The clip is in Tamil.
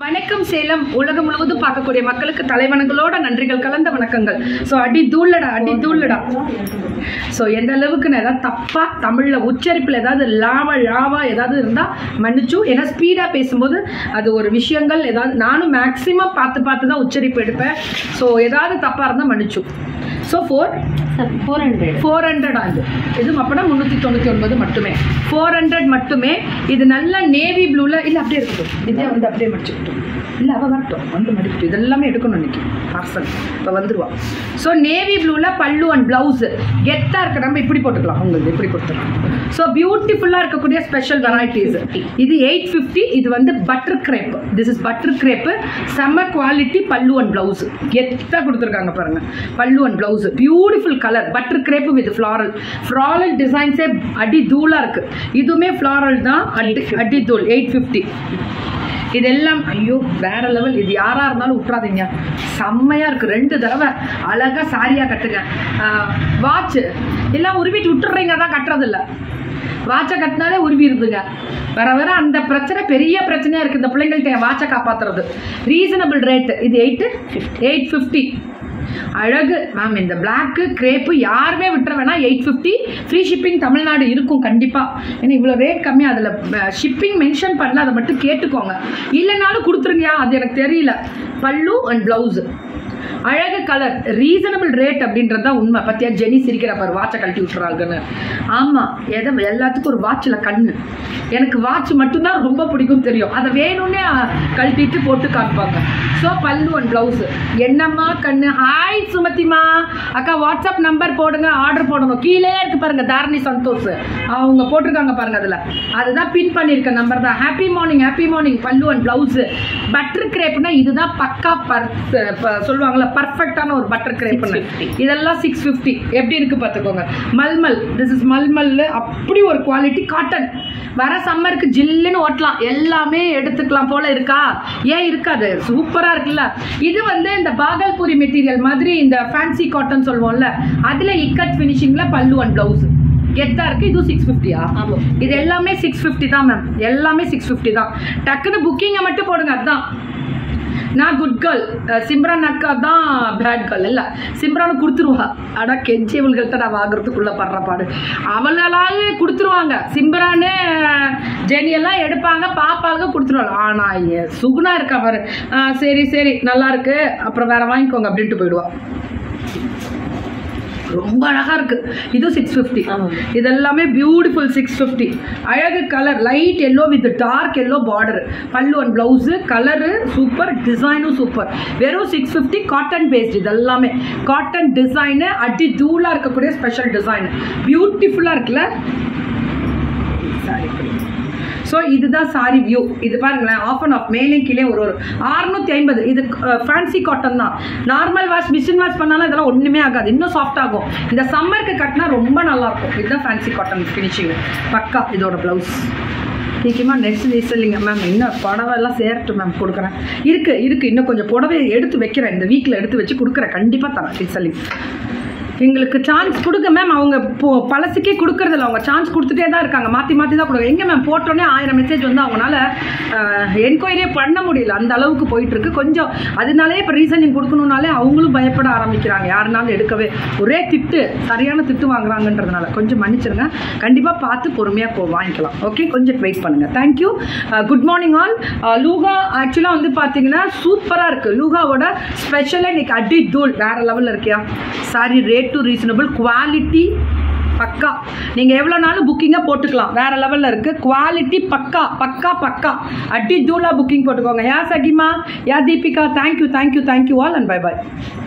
வணக்கம் சேலம் உலகம் முழுவதும் பார்க்கக்கூடிய மக்களுக்கு தலைவணங்களோட நன்றிகள் கலந்த வணக்கங்கள் ஸோ அடி தூள்ளடா அடி தூள்ளடா ஸோ எந்த அளவுக்கு நான் ஏதாவது தப்பா தமிழில் உச்சரிப்பில் ஏதாவது லாவா லாவா ஏதாவது இருந்தால் மன்னிச்சு ஏன்னா ஸ்பீடாக பேசும்போது அது ஒரு விஷயங்கள் ஏதாவது நானும் மேக்ஸிமம் பார்த்து பார்த்து தான் உச்சரிப்பு எடுப்பேன் ஸோ ஏதாவது தப்பாக இருந்தால் மன்னிச்சு so four four hundred four hundred ஆகுது இது அப்படின்னா முந்நூற்றி தொண்ணூற்றி ஒன்பது மட்டுமே ஃபோர் ஹண்ட்ரட் மட்டுமே இது நல்ல நேவி ப்ளூவில் இல்லை அப்படியே இருக்கட்டும் இதே வந்து அப்படியே மடிச்சுக்கிட்டோம் இல்லை அவள் வரட்டும் வந்து மடிக்கட்டும் இதெல்லாமே எடுக்கணும் இன்னைக்கு பார்சல் இப்போ வந்துருவா ஸோ நேவி ப்ளூவில் பல்லு அண்ட் ப்ளவுஸு கெத்தாக இருக்க நம்ம இப்படி போட்டுக்கலாம் உங்களுக்கு இப்படி கொடுத்துடலாம் ஸோ பியூட்டிஃபுல்லாக இருக்கக்கூடிய ஸ்பெஷல் வெரைட்டிஸ் இது எயிட் ஃபிஃப்டி இது வந்து butter crepe this is butter crepe செம்ம குவாலிட்டி பல்லு அண்ட் ப்ளவுஸு கெத்தாக கொடுத்துருக்காங்க பாருங்கள் pallu and blouse beautiful colour butter crepe with floral floral டிசைன்ஸே அடி தூளாக இருக்குது இதுவுமே ஃப்ளாரல் தான் அடி அடி தூள் எயிட் ஃபிஃப்டி இதெல்லாம் ஐயோ வேற லெவல் இது யாராக இருந்தாலும் விட்றாதீங்க செம்மையாக இருக்குது ரெண்டு தடவை அழகாக சாரியாக கட்டுங்க வாட்ச் எல்லாம் உருவிட்டு விட்டுறீங்க தான் கட்டுறதில்ல வாட்சை கட்டினாலே உருவி இருந்துங்க வர வர அந்த பிரச்சனை பெரிய பிரச்சனையாக இருக்குது இந்த பிள்ளைங்கள்ட்ட என் வாட்சை காப்பாற்றுறது ரீசனபிள் ரேட்டு இது எயிட்டு எயிட் ஃபிஃப்டி அழகு மேம் இந்த பிளாக்கு கிரேப்பு யாருமே விட்டுற வேணா eight fifty free shipping Tamil Nadu இருக்கும் கண்டிப்பாக ஏன்னா இவ்வளோ ரேட் கம்மி அதில் ஷிப்பிங் மென்ஷன் பண்ணல அதை மட்டும் கேட்டுக்கோங்க இல்லைனாலும் கொடுத்துருங்கயா அது எனக்கு தெரியல பல்லு அண்ட் ப்ளவுஸு அழகு கலர் ரீசனபிள் ரேட் அப்படின்றது தான் உண்மை பத்தியா ஜெனி சிரிக்கிற பாரு வாட்சை கழட்டி விட்டுறாங்கன்னு ஆமாம் எதை எல்லாத்துக்கும் ஒரு வாட்சில் கண்ணு எனக்கு வாட்ச் மட்டும்தான் ரொம்ப பிடிக்கும் தெரியும் அதை வேணும்னே அஹ், கழட்டிட்டு போட்டு காமிப்பாங்க ஸோ பல்லு அண்ட் ப்ளவுஸு என்னம்மா கண்ணு ஹாய் சுமதிமா அக்கா வாட்ஸ்அப் நம்பர் போடுங்க ஆர்டர் போடுங்க கீழே இருக்கு பாருங்க தாரணி சந்தோஷ் அவங்க போட்டிருக்காங்க பாருங்க அதில் அதுதான் பின் பண்ணியிருக்க நம்பர் தான் happy morning happy morning pallu and blouse butter கிரேப்னா இதுதான் பக்கா பர் ப- சொல்லுவாங்கல்ல பர்ஃபெக்டான ஒரு பட்டர் கிரேப்னு 650. இதெல்லாம் சிக்ஸ் ஃபிஃப்டி எப்படி இருக்கு பார்த்துக்கோங்க மல்மல் திஸ் இஸ் மல்மல்ல அப்படி ஒரு குவாலிட்டி காட்டன் வர சம்மருக்கு ஜில்லுன்னு ஓட்டலாம் எல்லாமே எடுத்துக்கலாம் போல இருக்கா ஏன் இருக்காது சூப்பராக இருக்குல்ல இது வந்து இந்த பாகல்பூரி மெட்டீரியல் மாதிரி இந்த ஃபேன்சி காட்டன் சொல்லுவோம்ல அதில் இக்கட் ஃபினிஷிங்கில் பல்லு அண்ட் ப்ளவுஸ் கெத்தா இருக்கு இது சிக்ஸ் ஃபிஃப்டியா ஆமாம் இது எல்லாமே சிக்ஸ் ஃபிஃப்டி தான் மேம் எல்லாமே சிக்ஸ் ஃபிஃப்டி தான் டக்குன்னு புக்கிங்கை மட்டும் போடுங்க அதுதான் நான் குட் கேர்ள் சிம்ரன் அக்கா தான் பேட் கேர்ள் இல்லை சிம்ரனு கொடுத்துருவா ஆனால் கெஞ்சி இவள்கள்ட்ட நான் வாங்குறதுக்குள்ள படுற பாடு அவளாலே கொடுத்துருவாங்க சிம்ரானு ஜெனி எல்லாம் எடுப்பாங்க பாப்பாளுக்கு கொடுத்துருவாங்க ஆனால் சுகுணா இருக்கா பாரு ஆ, சரி சரி நல்லா இருக்கு அப்புறம் வேற வாங்கிக்கோங்க அப்படின்ட்டு போயிடுவா ரொம்ப அழகா இருக்கு இது சிக்ஸ் ஃபிஃப்டி ஆமாம். இதெல்லாமே பியூட்டிஃபுல் சிக்ஸ் ஃபிஃப்டி அழகு colour light yellow with dark yellow border pallu and blouse colour super டிசைனும் சூப்பர் வெறும் சிக்ஸ் ஃபிஃப்டி காட்டன் பேஸ்ட் இதெல்லாமே காட்டன் டிசைனு அடி தூளாக இருக்கக்கூடிய ஸ்பெஷல் டிசைன் பியூட்டிஃபுல்லாக இருக்குல்ல சாரி ஸோ இதுதான் சாரி வியூ இது பாருங்களேன் ஆஃப் அண்ட் ஆஃப் மேலே கீழே ஒரு ஒரு அறுநூத்தி ஐம்பது இது ஃபேன்சி காட்டன் தான் நார்மல் வாஷ் மிஷின் வாஷ் பண்ணாலும் இதெல்லாம் ஒன்றுமே ஆகாது இன்னும் சாஃப்ட் ஆகும் இந்த சம்மருக்கு கட்டினா ரொம்ப நல்லா இருக்கும் இதுதான் ஃபேன்சி காட்டன் ஃபினிஷிங் பக்கா இதோட ப்ளவுஸ் நிச்சயமாக நெக்ஸ்ட் ரீசல்லிங்க மேம் இன்னும் புடவை எல்லாம் சேர்த்து மேம் கொடுக்குறேன் இருக்கு இருக்கு இன்னும் கொஞ்சம் புடவை எடுத்து வைக்கிறேன் இந்த வீக்கில் எடுத்து வச்சு கொடுக்குறேன் கண்டிப்பாக தரேன் ரீசல்லிங் எங்களுக்கு சான்ஸ் கொடுங்க மேம் அவங்க இப்போ பழசுக்கே கொடுக்கறதில்ல அவங்க சான்ஸ் கொடுத்துட்டே தான் இருக்காங்க மாற்றி மாற்றி தான் கொடுங்க எங்கே மேம் போட்டோன்னே ஆயிரம் மெசேஜ் வந்து அவங்களால என்கொயரியே பண்ண முடியல அந்த அளவுக்கு போயிட்டு இருக்கு கொஞ்சம் அதனாலே இப்போ ரீசனிங் கொடுக்கணுனாலே அவங்களும் பயப்பட ஆரம்பிக்கிறாங்க யாருனாலும் எடுக்கவே ஒரே திட்டு சரியான திட்டு வாங்குறாங்கன்றதுனால கொஞ்சம் மன்னிச்சிருங்க கண்டிப்பாக பார்த்து பொறுமையாக போ வாங்கிக்கலாம் ஓகே கொஞ்சம் வெயிட் பண்ணுங்க தேங்க்யூ குட் மார்னிங் ஆல் லூகா ஆக்சுவலாக வந்து பார்த்தீங்கன்னா சூப்பராக இருக்குது லூகாவோட ஸ்பெஷலாக இன்னைக்கு அடி தூள் வேற லெவலில் இருக்கியா sari rate to reasonable quality பக்கா நீங்கள் எவ்வளோ நாளும் புக்கிங்காக போட்டுக்கலாம் வேற லெவலில் இருக்குது குவாலிட்டி பக்கா பக்கா பக்கா அடி தூளாக புக்கிங் போட்டுக்கோங்க யா சகிமா யா Deepika thank you thank you thank you all and bye by